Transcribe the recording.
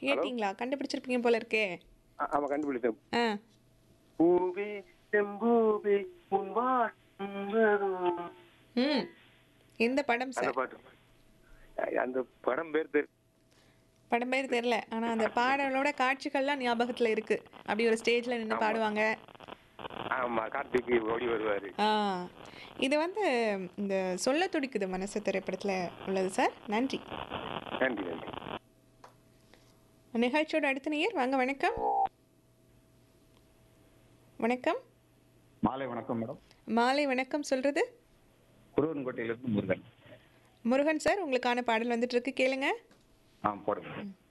கேட்டிங்களா கண்டுபிடிச்சிருப்பீங்க போல இருக்கே ஆ, ஆமா கண்டுபிடிச்சேன் ஆ பூவே செம்பூவே உன் வாசம் வரும். ம் எந்த படம் அந்த சார் பாட்டு அ- அந்த படம் பேர் தெரி- படம் பேர் தெரில ஆனால் அந்த பாடலோட காட்சிகள்லாம் ஞாபகத்தில் இருக்கு அப்படி ஒரு ஸ்டேஜில் நின்று பாடுவாங்க ஆமா கார்த்திக் ஓடி வருவாரு ஆ இது வந்து இந்த சொல்ல துடிக்குது மனசு திரைப்படத்தில் உள்ளது சார் நன்றி நன்றி நன்றி நிகழ்ச்சியோட அடுத்த நேயர் வாங்க வணக்கம் வணக்கம் மாலை வணக்கம் மேடம் மாலை வணக்கம் சொல்றது குருவன்கோட்டையிலிருந்து முருகன் முருகன் சார் உங்களுக்கான பாடல் வந்துட்டு இருக்கு கேளுங்க ஆ போடுங்க